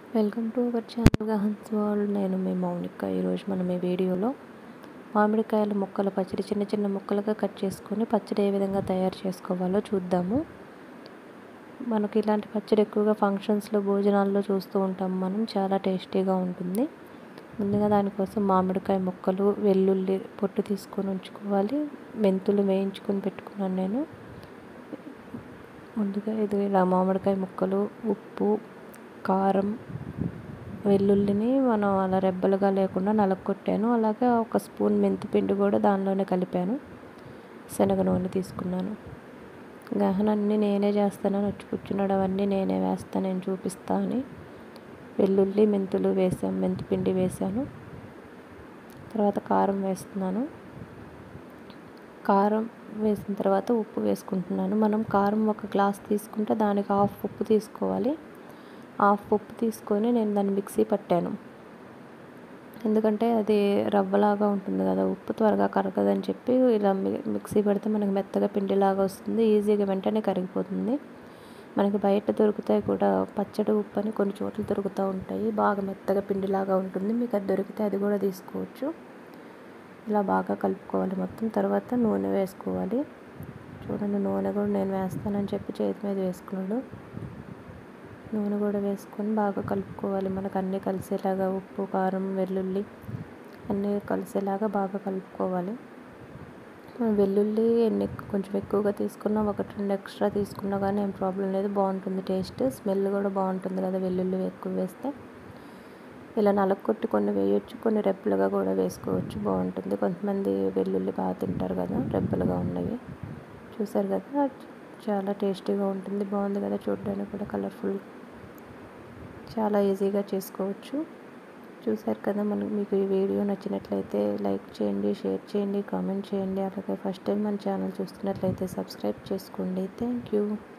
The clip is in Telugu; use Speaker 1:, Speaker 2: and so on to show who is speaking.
Speaker 1: welcome to our channel Gahans world నేను మీ మౌనిక ఈరోజు మనం ఈ వీడియోలో మామిడికాయల ముక్కల పచ్చడి చిన్న చిన్న ముక్కలుగా కట్ చేసుకొని పచ్చడి ఏ విధంగా తయారు చేసుకోవాలో చూద్దాము మనకి ఇలాంటి పచ్చడి ఎక్కువగా ఫంక్షన్స్లో భోజనాల్లో చూస్తూ ఉంటాం మనం చాలా టేస్టీగా ఉంటుంది ముందుగా దానికోసం మామిడికాయ ముక్కలు వెల్లుల్లి పొట్టు తీసుకొని ఉంచుకోవాలి మెంతులు వేయించుకొని పెట్టుకున్నాను నేను ముందుగా ఇది ఇలా మామిడికాయ ముక్కలు ఉప్పు కారం వెల్లుల్లిని మనం అలా రెబ్బలుగా లేకుండా నలగొట్టాను అలాగే ఒక స్పూన్ మెంతి పిండి కూడా దానిలోనే కలిపాను శనగ నూనె తీసుకున్నాను గహనన్నీ నేనే చేస్తానని వచ్చి కూర్చున్నాడు అవన్నీ నేనే వేస్తాను నేను చూపిస్తా అని వెల్లుల్లి మెంతులు వేసాను మెంతి పిండి వేసాను తర్వాత కారం వేస్తున్నాను కారం వేసిన తర్వాత ఉప్పు వేసుకుంటున్నాను మనం కారం ఒక గ్లాస్ తీసుకుంటే దానికి హాఫ్ ఉప్పు తీసుకోవాలి హాఫ్ ఉప్పు తీసుకొని నేను దాన్ని మిక్సీ పట్టాను ఎందుకంటే అది రవ్వలాగా ఉంటుంది కదా ఉప్పు త్వరగా కరగదని చెప్పి ఇలా మిక్సీ పెడితే మనకి మెత్తగా పిండిలాగా వస్తుంది ఈజీగా వెంటనే కరిగిపోతుంది మనకి బయట దొరుకుతాయి కూడా పచ్చడి ఉప్పు అని కొన్ని చోట్ల దొరుకుతూ ఉంటాయి బాగా మెత్తగా పిండిలాగా ఉంటుంది మీకు అది దొరికితే అది కూడా తీసుకోవచ్చు ఇలా బాగా కలుపుకోవాలి మొత్తం తర్వాత నూనె వేసుకోవాలి చూడండి నూనె కూడా నేను వేస్తానని చెప్పి చేతి మీద వేసుకున్నాడు నూనె కూడా వేసుకొని బాగా కలుపుకోవాలి మనకు అన్నీ కలిసేలాగా ఉప్పు కారం వెల్లుల్లి అన్నీ కలిసేలాగా బాగా కలుపుకోవాలి వెల్లుల్లి ఎన్ని కొంచెం ఎక్కువగా తీసుకున్నా ఒకటి రెండు ఎక్స్ట్రా తీసుకున్నా కానీ ఏం ప్రాబ్లం లేదు బాగుంటుంది టేస్ట్ స్మెల్ కూడా బాగుంటుంది కదా వెల్లుల్లి ఎక్కువ వేస్తే ఇలా నలగొట్టి కొన్ని వేయొచ్చు కొన్ని రెప్పలుగా కూడా వేసుకోవచ్చు బాగుంటుంది కొంతమంది వెల్లుల్లి బాగా తింటారు కదా రెప్పలుగా ఉన్నవి చూసారు కదా చాలా టేస్టీగా ఉంటుంది బాగుంది కదా చూడడానికి కూడా కలర్ఫుల్ చాలా ఈజీగా చేసుకోవచ్చు చూసారు కదా మనకు మీకు ఈ వీడియో నచ్చినట్లయితే లైక్ చేయండి షేర్ చేయండి కామెంట్ చేయండి అలాగే ఫస్ట్ టైం మన ఛానల్ చూస్తున్నట్లయితే సబ్స్క్రైబ్ చేసుకోండి థ్యాంక్ యూ